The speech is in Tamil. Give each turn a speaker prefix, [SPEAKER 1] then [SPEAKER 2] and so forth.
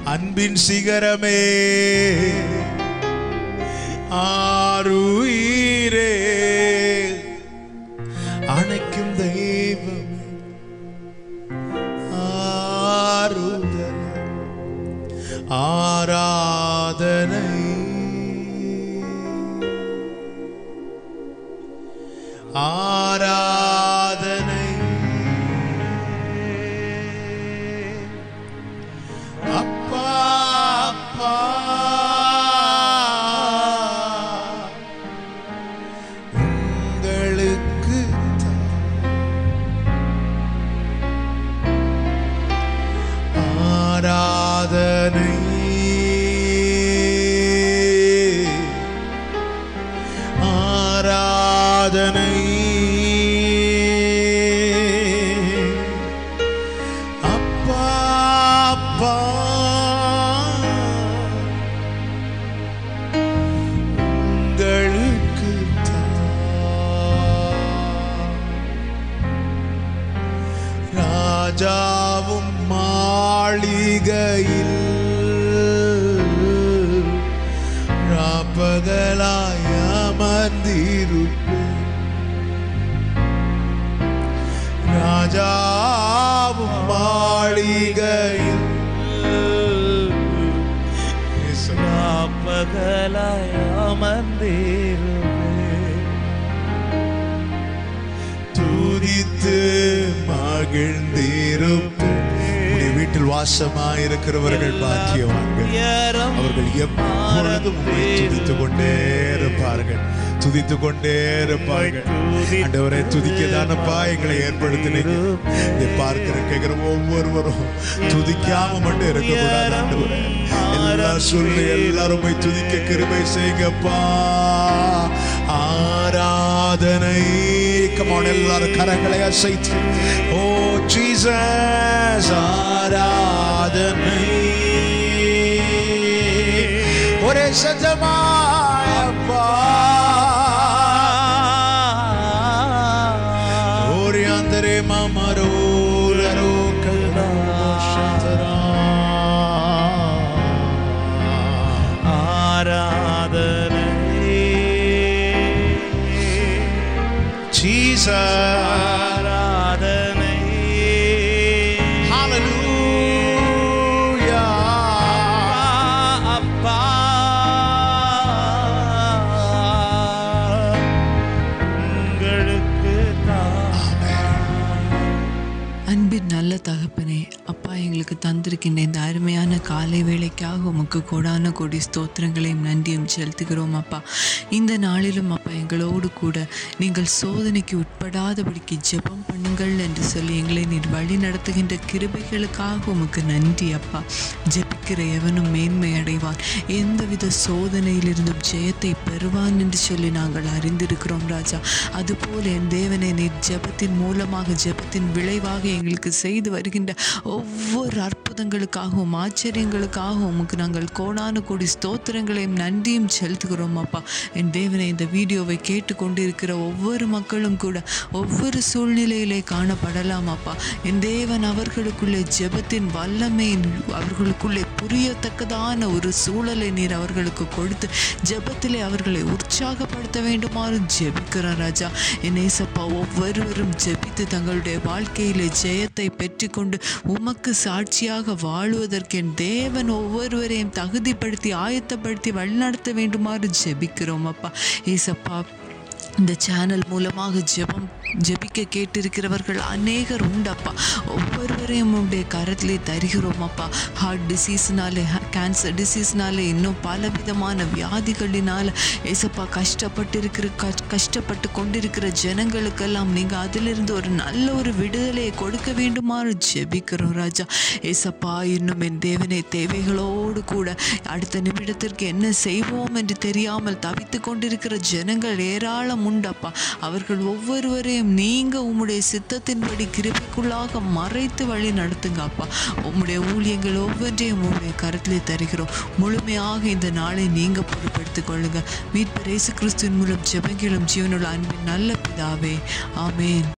[SPEAKER 1] அன்பின் சிகரமே ஆருயிரே அணைக்கும் தெய்வம் ஆறுதல் ஆராதனை ஆராதனை அப்பா அப்பா உங்களுக்கு ஆராதனை ஆராதனை அப்பா அப்பா உங்களுக்கு ராஜாவும் மாளிகையில் ராப்பகலாய் அமர்ந்திருப்பேன் ராஜாவும் மாளிகையில்
[SPEAKER 2] பகலாய் அமர்ந்திருவே
[SPEAKER 1] துதித்து மகிழ்ந்திருப்பேன் உம்முடைய வீட்டில் வாசமாயிருக்கிறவர்கள் பாக்கியவான்கள் அவர்கள் எப்பொழுதும் உம்மை துதித்துக் கொண்டே இருப்பார்கள் துதித்துக் கொண்டே இருப்பார்கள் ஆண்டவரை துதிக்கதானப்பா எங்களை ஏற்படுத்தினீங்க இதை பார்க்கிற கேட்கிற ஒவ்வொருவரும் துதிக்காம மட்டும் இருக்கக்கூடாது ஆண்டவரே எல்லாம் சொல்லி எல்லாரும் போய் துதிக்க கிருபை செய்யுங்கப்பா ஆராதனை கமான் எல்லாரும் கரங்களை அசைத்து ஓ ஜீசஸ் ஆராதனை ஒரே சத்தமாயப்பா ஓரியாந்தரே மாமரோ லரோ
[SPEAKER 2] ஆராதனை
[SPEAKER 1] Jesus.
[SPEAKER 2] ஆராதனை
[SPEAKER 1] Hallelujah.
[SPEAKER 2] அப்பா உங்களுக்கு
[SPEAKER 3] அன்பின் நல்ல தகப்பனே அப்பா எங்களுக்கு தந்திருக்கின்ற இந்த அருமையான காலை வேளைக்காக உமக்கு கொடான கொடி ஸ்தோத்திரங்களையும் நன்றியும் செலுத்துகிறோம் அப்பா இந்த நாளிலும் அப்பா எங்களோடு கூட நீங்கள் சோதனைக்கு உட்படாதபடிக்கு ஜெபம் பண்ணுங்கள் என்று சொல்லி எங்களை நீர் வழி நடத்துகின்ற கிருபைகளுக்காக உமக்கு நன்றி அப்பா ஜெபிக்கிற எவனும் மேன்மை அடைவான் எந்தவித சோதனையிலிருந்தும் ஜெயத்தை பெறுவான் என்று சொல்லி நாங்கள் அறிந்திருக்கிறோம் ராஜா அதுபோல என் தேவனை நீர் ஜெபத்தின் மூலமாக ஜெபத்தின் விளைவாக எங்களுக்கு செய்து வருகின்ற ஒவ்வொரு அற்புதங்களுக்காகவும் ஆச்சரியங்களுக்காகவும் உமக்கு நாங்கள் கோடானு கோடி ஸ்தோத்திரங்களையும் நன்றியும் செலுத்துகிறோம் அப்பா என் தேவனை இந்த வீடியோவை கேட்டுக்கொண்டிருக்கிற ஒவ்வொரு மக்களும் கூட ஒவ்வொரு சூழ்நிலையிலே காணப்படலாம் அப்பா என் தேவன் அவர்களுக்குள்ளே ஜெபத்தின் வல்லமை அவர்களுக்குள்ளே புரியத்தக்கதான ஒரு சூழலை நீர் அவர்களுக்கு கொடுத்து ஜெபத்திலே அவர்களை உற்சாகப்படுத்த வேண்டுமாறு ஜெபிக்கிறார் ராஜா என் ஏசப்பா ஒவ்வொருவரும் ஜெபித்து தங்களுடைய வாழ்க்கையிலே ஜெயத்தை பெற்றுக்கொண்டு உமக்கு சாட்சியாக வாழுவதற்கு என் தேவன் ஒவ்வொருவரையும் தகுதிப்படுத்தி ஆயத்தப்படுத்தி வழிநடத்த வேண்டுமாறு ஜெபிக்கிறோம் அப்பா ஏசப்பா இந்த சேனல் மூலமாக ஜெபம் ஜெபிக்க கேட்டிருக்கிறவர்கள் அநேகர் உண்டப்பா ஒவ்வொருவரையும் உடைய கரத்திலே தருகிறோம் அப்பா ஹார்ட் டிசீஸ்னாலே கேன்சர் டிசீஸ்னாலே இன்னும் பலவிதமான வியாதிகளினால ஏசப்பா கஷ்டப்பட்டிருக்கிற க கஷ்டப்பட்டு கொண்டிருக்கிற ஜனங்களுக்கெல்லாம் நீங்கள் அதிலிருந்து ஒரு நல்ல ஒரு விடுதலையை கொடுக்க வேண்டுமாறு ஜெபிக்கிறோம் ராஜா ஏசப்பா இன்னும் என் தேவனை தேவைகளோடு கூட அடுத்த நிமிடத்திற்கு என்ன செய்வோம் என்று தெரியாமல் தவித்து கொண்டிருக்கிற ஜனங்கள் ஏராளம் உண்டப்பா அவர்கள் ஒவ்வொருவரையும் நீங்க உம்முடைய சித்தத்தின்படி கிருபைக்குள்ளாக மறைத்து வழி நடத்துங்க அப்பா உம்முடைய ஊழியங்கள் ஒவ்வொன்றையும் உம்முடைய கருத்திலே தருகிறோம் முழுமையாக இந்த நாளை நீங்க பொறுப்பெடுத்துக் கொள்ளுங்க மீட்பர் இயேசு கிறிஸ்துவின் மூலம் ஜெபங்களும் ஜீவனுள்ள அன்பின் நல்ல பிதாவே ஆமென்